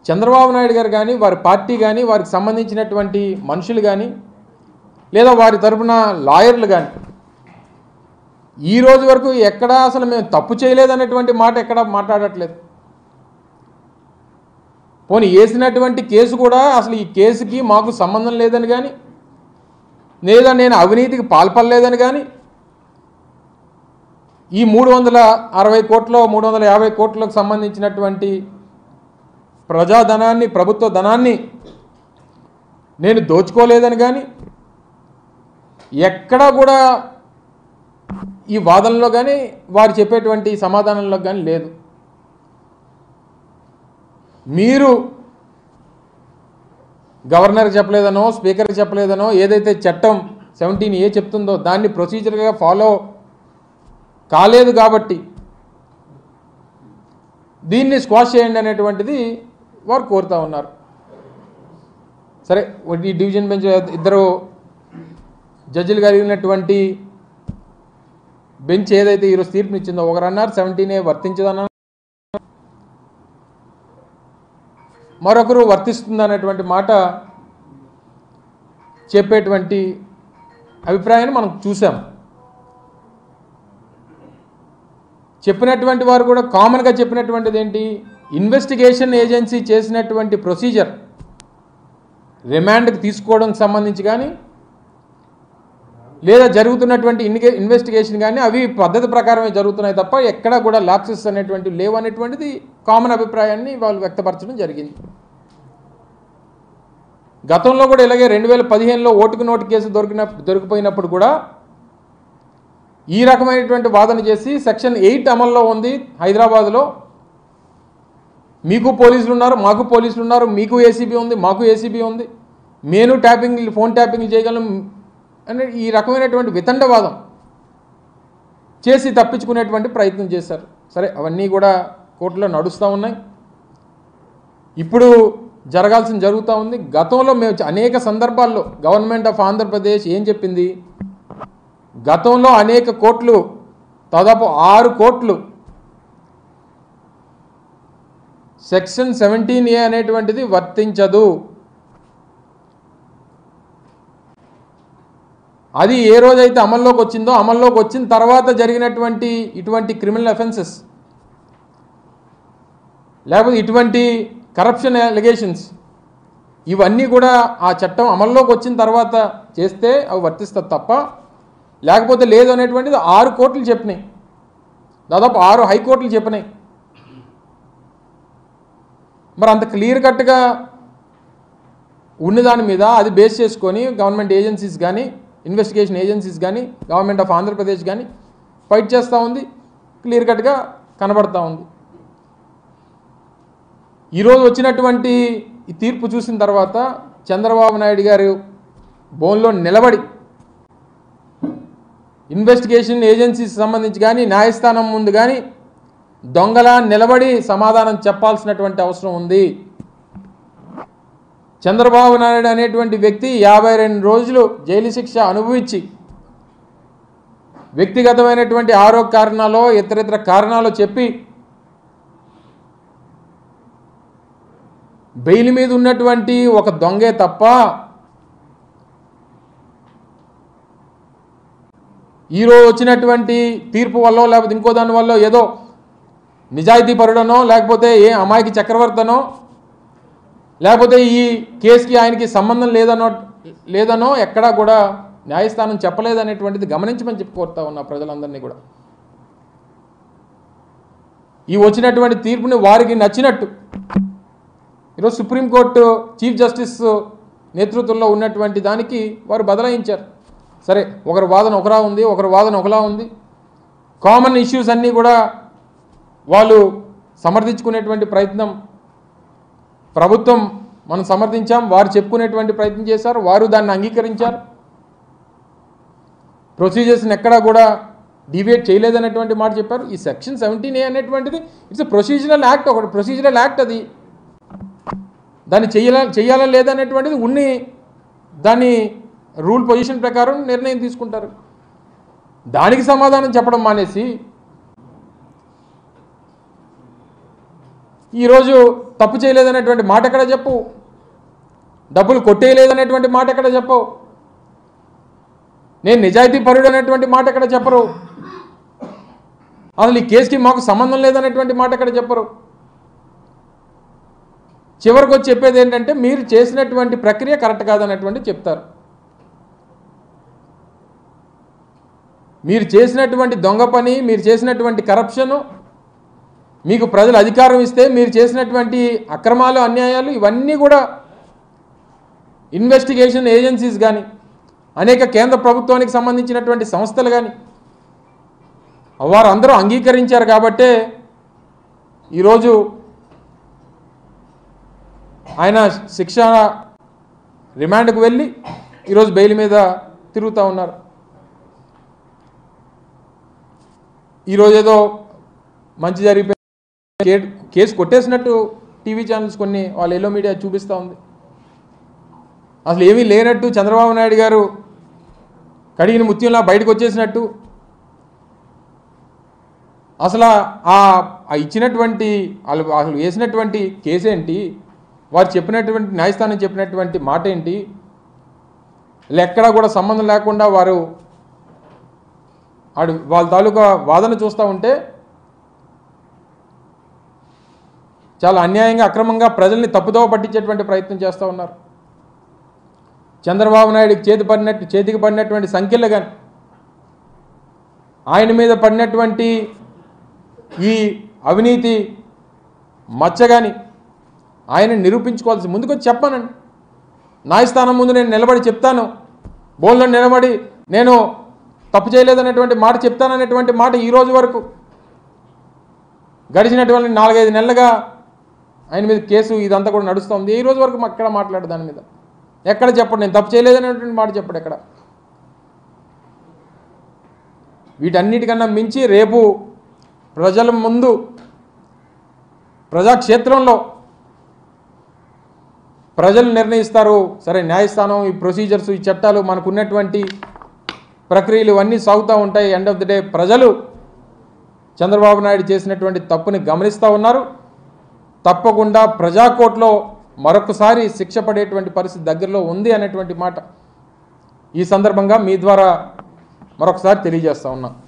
చంద్రబాబు నాయుడు గారు కానీ వారి పార్టీ కానీ వారికి సంబంధించినటువంటి మనుషులు కానీ లేదా వారి తరపున లాయర్లు కానీ ఈ రోజు వరకు ఎక్కడా అసలు మేము తప్పు చేయలేదనేటువంటి మాట ఎక్కడా మాట్లాడట్లేదు పోనీ వేసినటువంటి కేసు కూడా అసలు ఈ కేసుకి మాకు సంబంధం లేదని కానీ లేదా నేను అవినీతికి పాల్పడలేదని కానీ ఈ మూడు వందల అరవై కోట్ల మూడు వందల యాభై కోట్లకు సంబంధించినటువంటి ప్రజాధనాన్ని ప్రభుత్వ ధనాన్ని నేను దోచుకోలేదని కానీ ఎక్కడా కూడా ఈ వాదనలో కానీ వారు చెప్పేటువంటి సమాధానంలో కానీ లేదు మీరు గవర్నర్కి చెప్పలేదనో స్పీకర్కి చెప్పలేదనో ఏదైతే చట్టం సెవెంటీన్ ఏ చెప్తుందో దాన్ని ప్రొసీజర్గా ఫాలో కాలేదు కాబట్టి దీన్ని స్క్వాష్ చేయండి అనేటువంటిది వారు కోరుతా ఉన్నారు సరే ఈ డివిజన్ బెంచ్ ఇద్దరు జడ్జిలు కలిగినటువంటి బెంచ్ ఏదైతే ఈరోజు తీర్పునిచ్చిందో ఒకరు అన్నారు సెవెంటీన్ ఏ వర్తించదన్నారు మరొకరు వర్తిస్తుంది అనేటువంటి మాట చెప్పేటువంటి అభిప్రాయాన్ని మనం చూసాం చెప్పినటువంటి వారు కూడా కామన్గా చెప్పినటువంటిది ఏంటి ఇన్వెస్టిగేషన్ ఏజెన్సీ చేసినటువంటి ప్రొసీజర్ రిమాండ్కి తీసుకోవడానికి సంబంధించి కానీ లేదా జరుగుతున్నటువంటి ఇన్వె ఇన్వెస్టిగేషన్ కానీ అవి పద్ధతి ప్రకారమే జరుగుతున్నాయి తప్ప ఎక్కడా కూడా ల్యాప్సెస్ అనేటువంటివి లేవు అనేటువంటిది కామన్ అభిప్రాయాన్ని వాళ్ళు వ్యక్తపరచడం జరిగింది గతంలో కూడా ఇలాగే రెండు వేల పదిహేనులో ఓటుకు నోటు కేసు దొరికిన దొరికిపోయినప్పుడు కూడా ఈ రకమైనటువంటి వాదన చేసి సెక్షన్ ఎయిట్ అమల్లో ఉంది హైదరాబాద్లో మీకు పోలీసులు ఉన్నారు మాకు పోలీసులు ఉన్నారు మీకు ఏసీబీ ఉంది మాకు ఏసీబీ ఉంది నేను ట్యాపింగ్ ఫోన్ ట్యాపింగ్ చేయగలం అనే ఈ రకమైనటువంటి వితండవాదం చేసి తప్పించుకునేటువంటి ప్రయత్నం చేశారు సరే అవన్నీ కూడా కోర్టులో నడుస్తూ ఉన్నాయి ఇప్పుడు జరగాల్సిన జరుగుతూ ఉంది గతంలో మేము అనేక సందర్భాల్లో గవర్నమెంట్ ఆఫ్ ఆంధ్రప్రదేశ్ ఏం చెప్పింది గతంలో అనేక కోట్లు దాదాపు ఆరు కోట్లు సెక్షన్ సెవెంటీన్ ఏ అనేటువంటిది వర్తించదు అది ఏ రోజైతే అమల్లోకి వచ్చిందో అమల్లోకి వచ్చిన తర్వాత జరిగినటువంటి ఇటువంటి క్రిమినల్ అఫెన్సెస్ లేకపోతే ఇటువంటి కరప్షన్ అలిగేషన్స్ ఇవన్నీ కూడా ఆ చట్టం అమల్లోకి వచ్చిన తర్వాత చేస్తే అవి వర్తిస్తుంది తప్ప లేకపోతే లేదు అనేటువంటిది ఆరు కోట్లు చెప్పినాయి దాదాపు ఆరు హైకోర్టులు చెప్పినాయి మరి అంత క్లియర్ కట్గా ఉన్న దాని మీద అది బేస్ చేసుకొని గవర్నమెంట్ ఏజెన్సీస్ కానీ ఇన్వెస్టిగేషన్ ఏజెన్సీస్ కానీ గవర్నమెంట్ ఆఫ్ ఆంధ్రప్రదేశ్ కానీ ఫైట్ చేస్తూ ఉంది క్లియర్ కట్గా కనబడతా ఉంది ఈరోజు వచ్చినటువంటి ఈ తీర్పు చూసిన తర్వాత చంద్రబాబు నాయుడు గారు బోన్లో నిలబడి ఇన్వెస్టిగేషన్ ఏజెన్సీస్ సంబంధించి కానీ న్యాయస్థానం ముందు కానీ దొంగలా నిలబడి సమాధానం చెప్పాల్సినటువంటి అవసరం ఉంది చంద్రబాబు నాయుడు అనేటువంటి వ్యక్తి యాభై రెండు రోజులు జైలు శిక్ష అనుభవించి వ్యక్తిగతమైనటువంటి ఆరోగ్య కారణాలు ఇతరితర కారణాలు చెప్పి బెయిల్ మీద ఉన్నటువంటి ఒక దొంగే తప్ప ఈరోజు వచ్చినటువంటి తీర్పు వల్ల లేకపోతే ఇంకో దాని వల్ల ఏదో నిజాయితీ పరుడనో లేకపోతే ఏ అమాయకి చక్రవర్తనో లేకపోతే ఈ కేసుకి ఆయనకి సంబంధం లేదనో లేదనో ఎక్కడా కూడా న్యాయస్థానం చెప్పలేదనేటువంటిది గమనించమని చెప్పి కోరుతా ఉన్నా ప్రజలందరినీ కూడా ఈ వచ్చినటువంటి తీర్పుని వారికి నచ్చినట్టు ఈరోజు సుప్రీంకోర్టు చీఫ్ జస్టిస్ నేతృత్వంలో ఉన్నటువంటి దానికి వారు బదలాయించారు సరే ఒకరి వాదన ఒకలా ఉంది ఒకరి వాదన ఒకలా ఉంది కామన్ ఇష్యూస్ అన్నీ కూడా వాళ్ళు సమర్థించుకునేటువంటి ప్రయత్నం ప్రభుత్వం మనం సమర్థించాం వారు చెప్పుకునేటువంటి ప్రయత్నం చేశారు వారు దాన్ని అంగీకరించారు ప్రొసీజర్స్ని ఎక్కడా కూడా డివేట్ చేయలేదనేటువంటి మాట చెప్పారు ఈ సెక్షన్ సెవెంటీన్ ఏ అనేటువంటిది ఇట్స్ ప్రొసీజరల్ యాక్ట్ ఒకటి ప్రొసీజరల్ యాక్ట్ అది దాన్ని చెయ్యాల చెయ్యాలా లేదనేటువంటిది ఉన్ని దాన్ని రూల్ పొజిషన్ ప్రకారం నిర్ణయం తీసుకుంటారు దానికి సమాధానం చెప్పడం మానేసి ఈరోజు తప్పు చేయలేదనేటువంటి మాట ఎక్కడ చెప్పు డబ్బులు కొట్టేయలేదనేటువంటి మాట ఎక్కడ చెప్పవు నేను నిజాయితీ పరుడు అనేటువంటి మాట ఎక్కడ చెప్పరు అసలు ఈ కేసుకి మాకు సంబంధం లేదనేటువంటి మాట ఎక్కడ చెప్పరు చివరికి వచ్చి చెప్పేది ఏంటంటే మీరు చేసినటువంటి ప్రక్రియ కరెక్ట్ కాదనేటువంటి చెప్తారు మీరు చేసినటువంటి దొంగ పని మీరు చేసినటువంటి కరప్షను మీకు ప్రజలు అధికారం ఇస్తే మీరు చేసినటువంటి అక్రమాలు అన్యాయాలు ఇవన్నీ కూడా ఇన్వెస్టిగేషన్ ఏజెన్సీస్ కానీ అనేక కేంద్ర ప్రభుత్వానికి సంబంధించినటువంటి సంస్థలు కానీ వారందరూ అంగీకరించారు కాబట్టే ఈరోజు ఆయన శిక్ష రిమాండ్కు వెళ్ళి ఈరోజు బెయిల్ మీద తిరుగుతూ ఉన్నారు ఈరోజు ఏదో మంచి జరిగిపోయి కే- కేసు కొట్టేసినట్టు టీవీ ఛానల్స్ కొన్ని వాళ్ళ ఎల్లో మీడియా చూపిస్తూ ఉంది అసలు ఏమీ లేనట్టు చంద్రబాబు నాయుడు గారు కడిగిన ముత్యంలా బయటకు వచ్చేసినట్టు అసలు ఆ ఆ ఇచ్చినటువంటి వాళ్ళు అసలు వేసినటువంటి కేసు ఏంటి వారు చెప్పినటువంటి న్యాయస్థానం చెప్పినటువంటి మాట ఏంటి ఎక్కడా కూడా సంబంధం లేకుండా వారు ఆడు వాళ్ళ తాలూకా వాదన చూస్తూ ఉంటే చాలా అన్యాయంగా అక్రమంగా ప్రజల్ని తప్పుదోవ పట్టించేటువంటి ప్రయత్నం చేస్తూ ఉన్నారు చంద్రబాబు నాయుడికి చేతి పడినట్టు చేతికి పడినటువంటి సంఖ్యలు కానీ ఆయన మీద పడినటువంటి ఈ అవినీతి మచ్చ కానీ ఆయన నిరూపించుకోవాల్సి ముందుకొచ్చి చెప్పానండి న్యాయస్థానం ముందు నేను నిలబడి చెప్తాను బోల్లో నిలబడి నేను తప్పు చేయలేదనేటువంటి మాట చెప్తాననేటువంటి మాట ఈ రోజు వరకు గడిచినటువంటి నాలుగైదు నెలలుగా ఆయన మీద కేసు ఇదంతా కూడా నడుస్తుంది ఈ రోజు వరకు ఎక్కడ మాట్లాడు దాని మీద ఎక్కడ చెప్పడు నేను తప్పు చేయలేదనేటువంటి మాట చెప్పడు ఎక్కడ వీటన్నిటికన్నా మించి రేపు ప్రజల ముందు ప్రజాక్షేత్రంలో ప్రజలు నిర్ణయిస్తారు సరే న్యాయస్థానం ఈ ప్రొసీజర్స్ ఈ చట్టాలు మనకు ఉన్నటువంటి ప్రక్రియలు ఇవన్నీ సాగుతూ ఉంటాయి ఎండ్ ఆఫ్ ది డే ప్రజలు చంద్రబాబు నాయుడు చేసినటువంటి తప్పుని గమనిస్తూ ఉన్నారు తప్పకుండా ప్రజాకోర్టులో మరొకసారి శిక్ష పడేటువంటి పరిస్థితి దగ్గరలో ఉంది అనేటువంటి మాట ఈ సందర్భంగా మీ ద్వారా మరొకసారి తెలియజేస్తా ఉన్నా